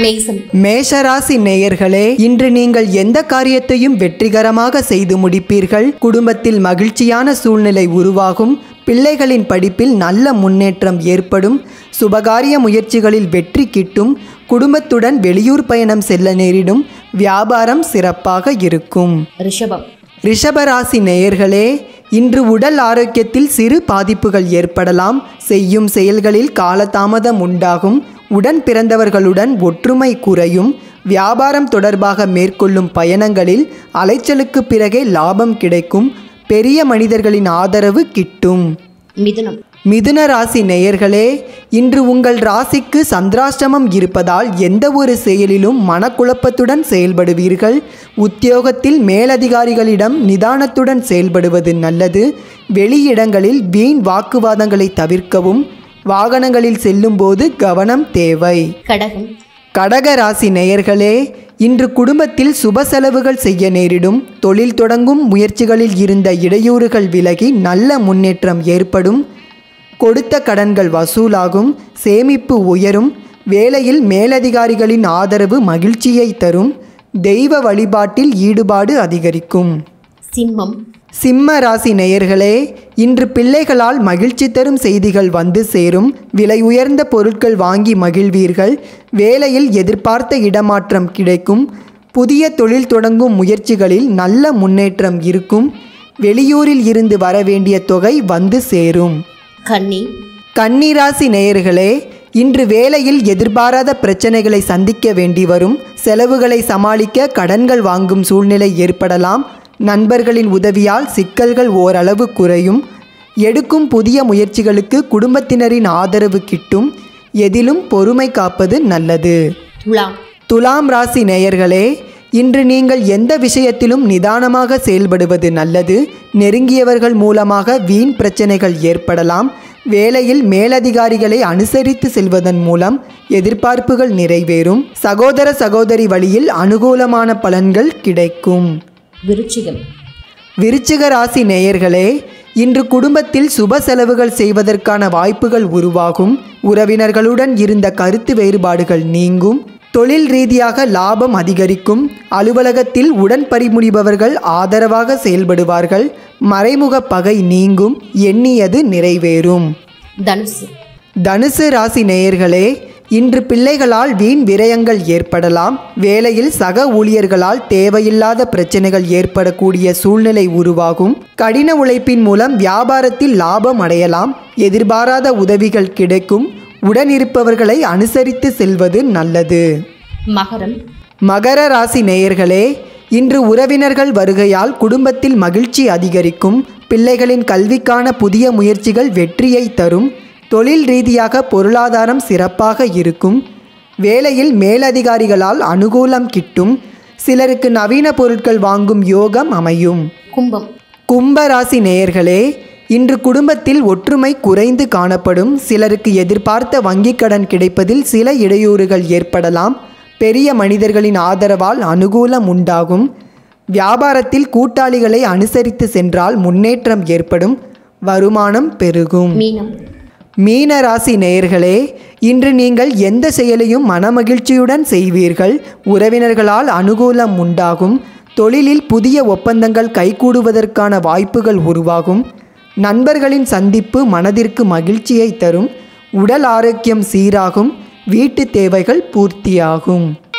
மேசம் மேஷராசி நேயர்களே இன்று நீங்கள் எந்த காரியத்தையும் வெற்றிகரமாக செய்து முடிப்பீர்கள் குடும்பத்தில் மகிழ்ச்சியான சூழ்நிலை உருவாகும் பிள்ளைகளின் படிப்பில் நல்ல முன்னேற்றம் ஏற்படும் சுபகாரிய முயற்சிகளில் வெற்றி கிட்டும் குடும்பத்துடன் வெளியூர் பயணம் செல்ல நேரிடும் வியாபாரம் சிறப்பாக இருக்கும் ரிஷபம் ரிஷபராசி நேயர்களே இன்று உடல் ஆரோக்கியத்தில் சிறு பாதிப்புகள் ஏற்படலாம் செய்யும் செயல்களில் காலதாமதம் உண்டாகும் உடன் பிறந்தவர்களுடன் ஒற்றுமை குறையும் வியாபாரம் தொடர்பாக மேற்கொள்ளும் பயணங்களில் அலைச்சலுக்கு பிறகே லாபம் கிடைக்கும் பெரிய மனிதர்களின் ஆதரவு கிட்டும் மிதுனம் மிதுன ராசி நேயர்களே இன்று உங்கள் ராசிக்கு சந்திராஷ்டமம் இருப்பதால் எந்த ஒரு செயலிலும் மனக்குழப்பத்துடன் செயல்படுவீர்கள் உத்தியோகத்தில் மேலதிகாரிகளிடம் நிதானத்துடன் செயல்படுவது நல்லது வெளியிடங்களில் வீண் வாக்குவாதங்களை தவிர்க்கவும் வாகனங்களில் செல்லும்போது கவனம் தேவை கடகம் கடக ராசி நேயர்களே இன்று குடும்பத்தில் சுப செலவுகள் செய்ய நேரிடும் தொழில் தொடங்கும் முயற்சிகளில் இருந்த இடையூறுகள் விலகி நல்ல முன்னேற்றம் ஏற்படும் கொடுத்த கடன்கள் வசூலாகும் சேமிப்பு உயரும் வேலையில் மேலதிகாரிகளின் ஆதரவு மகிழ்ச்சியை தரும் தெய்வ வழிபாட்டில் ஈடுபாடு அதிகரிக்கும் சிம்மம் சிம்ம ராசி நேயர்களே இன்று பிள்ளைகளால் மகிழ்ச்சி தரும் செய்திகள் வந்து சேரும் விலை உயர்ந்த பொருட்கள் வாங்கி மகிழ்வீர்கள் வேலையில் எதிர்பார்த்த இடமாற்றம் கிடைக்கும் புதிய தொழில் தொடங்கும் முயற்சிகளில் நல்ல முன்னேற்றம் இருக்கும் வெளியூரில் இருந்து வர வேண்டிய தொகை வந்து சேரும் கன்னி கன்னிராசி நேயர்களே இன்று வேலையில் எதிர்பாராத பிரச்சனைகளை சந்திக்க வேண்டி வரும் செலவுகளை சமாளிக்க கடன்கள் வாங்கும் சூழ்நிலை ஏற்படலாம் நண்பர்களின் உதவியால் சிக்கல்கள் ஓரளவு குறையும் எடுக்கும் புதிய முயற்சிகளுக்கு குடும்பத்தினரின் ஆதரவு கிட்டும் எதிலும் பொறுமை காப்பது நல்லது துலாம் துலாம் ராசி நேயர்களே இன்று நீங்கள் எந்த விஷயத்திலும் நிதானமாக செயல்படுவது நல்லது நெருங்கியவர்கள் மூலமாக வீண் பிரச்சனைகள் ஏற்படலாம் வேலையில் மேலதிகாரிகளை அனுசரித்து செல்வதன் மூலம் எதிர்பார்ப்புகள் நிறைவேறும் சகோதர சகோதரி வழியில் அனுகூலமான பலன்கள் கிடைக்கும் விருச்சிகம் விருச்சிக ராசி நேயர்களே இன்று குடும்பத்தில் சுப செலவுகள் செய்வதற்கான வாய்ப்புகள் உருவாகும் உறவினர்களுடன் இருந்த கருத்து வேறுபாடுகள் நீங்கும் தொழில் ரீதியாக லாபம் அதிகரிக்கும் அலுவலகத்தில் உடன் பரிமுடிபவர்கள் ஆதரவாக செயல்படுவார்கள் மறைமுக பகை நீங்கும் எண்ணியது நிறைவேறும் தனுசு தனுசு ராசி நேயர்களே இன்று பிள்ளைகளால் வீண் விரயங்கள் ஏற்படலாம் வேலையில் சக ஊழியர்களால் தேவையில்லாத பிரச்சனைகள் ஏற்படக்கூடிய சூழ்நிலை உருவாகும் கடின உழைப்பின் மூலம் வியாபாரத்தில் லாபம் அடையலாம் எதிர்பாராத உதவிகள் கிடைக்கும் உடனிருப்பவர்களை அனுசரித்து செல்வது நல்லது மகரம் மகர ராசி நேயர்களே இன்று உறவினர்கள் வருகையால் குடும்பத்தில் மகிழ்ச்சி அதிகரிக்கும் பிள்ளைகளின் கல்விக்கான புதிய முயற்சிகள் வெற்றியை தரும் தொழில் ரீதியாக பொருளாதாரம் சிறப்பாக இருக்கும் வேலையில் மேலதிகாரிகளால் அனுகூலம் கிட்டும் சிலருக்கு நவீன பொருட்கள் வாங்கும் யோகம் அமையும் கும்பம் கும்ப ராசி நேயர்களே இன்று குடும்பத்தில் ஒற்றுமை குறைந்து காணப்படும் சிலருக்கு எதிர்பார்த்த வங்கிக் கடன் கிடைப்பதில் சில இடையூறுகள் ஏற்படலாம் பெரிய மனிதர்களின் ஆதரவால் அனுகூலம் உண்டாகும் வியாபாரத்தில் கூட்டாளிகளை அனுசரித்து சென்றால் முன்னேற்றம் ஏற்படும் வருமானம் பெருகும் மீனம் மீன ராசி நேயர்களே இன்று நீங்கள் எந்த செயலையும் மனமகிழ்ச்சியுடன் செய்வீர்கள் உறவினர்களால் அனுகூலம் உண்டாகும் தொழிலில் புதிய ஒப்பந்தங்கள் கைகூடுவதற்கான வாய்ப்புகள் உருவாகும் நண்பர்களின் சந்திப்பு மனதிற்கு மகிழ்ச்சியை தரும் உடல் ஆரோக்கியம் சீராகும் வீட்டு தேவைகள் பூர்த்தியாகும்